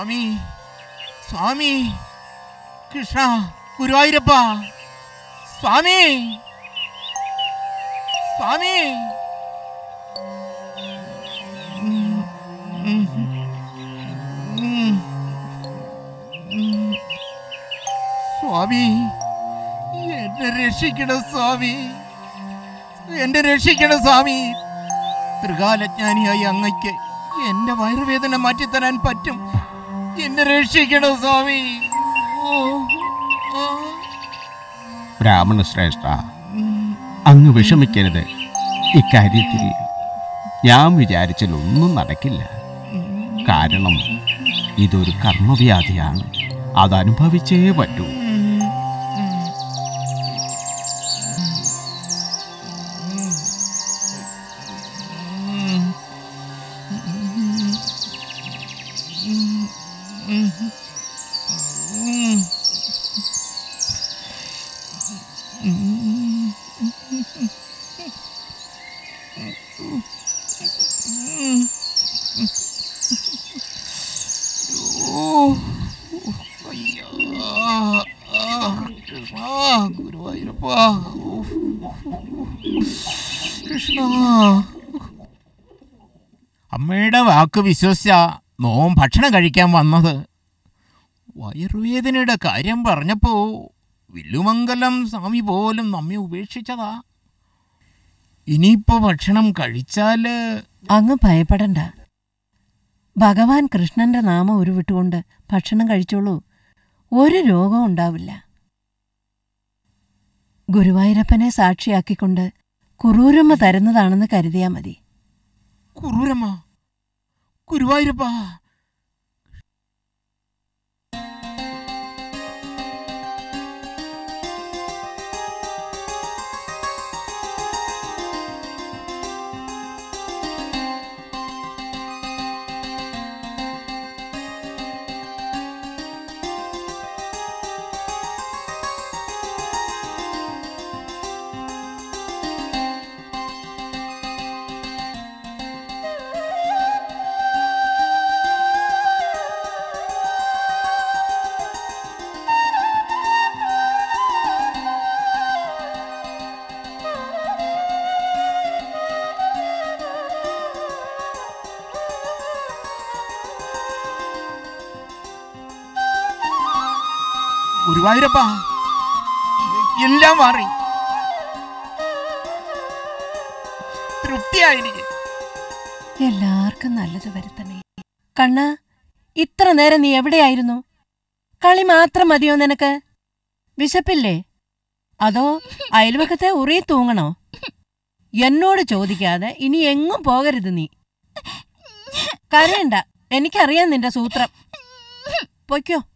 സ്വാമി സ്വാമി കൃഷ്ണ ഗുരുവായൂരപ്പ സ്വാമി സ്വാമി ഉം, ഉം, ഉം, ഉം. സ്വാമി എന്നെ രക്ഷിക്കണം സ്വാമി എന്നെ രക്ഷിക്കണം സ്വാമി ത്രികാലജ്ഞാനിയായി അങ്ങയ്ക്ക് എന്റെ വയറുവേദന മാറ്റിത്തരാൻ പറ്റും എന്നെ രക്ഷിക്കണം സ്വാമി ഓ, ഓ. ബ്രാഹ്മണ ശ്രേഷ്ഠ ഉം, അങ്ങ് വിഷമിക്കരുത് ഇക്കാര്യത്തിൽ ഞാൻ വിചാരിച്ചാലൊന്നും നടക്കില്ല ഉം. കാരണം ഇതൊരു കർമ്മവ്യാധിയാണ് അതനുഭവിച്ചേ പറ്റൂ കൃഷ്ണ ഗുരുവായൂരപ്പ ഊഫ്. കൃഷ്ണ അമ്മയുടെ വാക്ക് വിശ്വസിച്ച നോം ഭക്ഷണം കഴിക്കാൻ വന്നത് വയറുവേദനയുടെ കാര്യം പറഞ്ഞപ്പോ വില്ലുമംഗലം സ്വാമി പോലും നമ്മെ ഉപേക്ഷിച്ചതാ ഇനിയിപ്പോ ഭക്ഷണം കഴിച്ചാല് അങ്ങ് ഭയപ്പെടണ്ട ഭഗവാൻ കൃഷ്ണന്റെ നാമം ഉരുവിട്ടുകൊണ്ട് ഭക്ഷണം കഴിച്ചോളൂ ഒരു രോഗവും ഉണ്ടാവില്ല ഗുരുവായൂരപ്പനെ സാക്ഷിയാക്കിക്കൊണ്ട് കുറൂരമ്മ തരുന്നതാണെന്ന് കരുതിയാ മതി കുറൂരമ്മ ഗുരുവായൂരപ്പ ഗുരുവായൂരപ്പ എല്ലാം മാറി തൃപ്തിയായി എനിക്ക് എല്ലാവർക്കും നല്ലത് വരുത്തണേ കണ്ണ ഇത്ര നേരം നീ എവിടെയായിരുന്നു കളി മാത്രം മതിയോ നിനക്ക് വിശപ്പില്ലേ അതോ അയൽവക്കത്തെ ഉറി തൂങ്ങണോ എന്നോട് ചോദിക്കാതെ ഇനി എങ്ങും പോകരുത് നീ കരയണ്ട എനിക്കറിയാം നിന്റെ സൂത്രം പൊയ്ക്കോ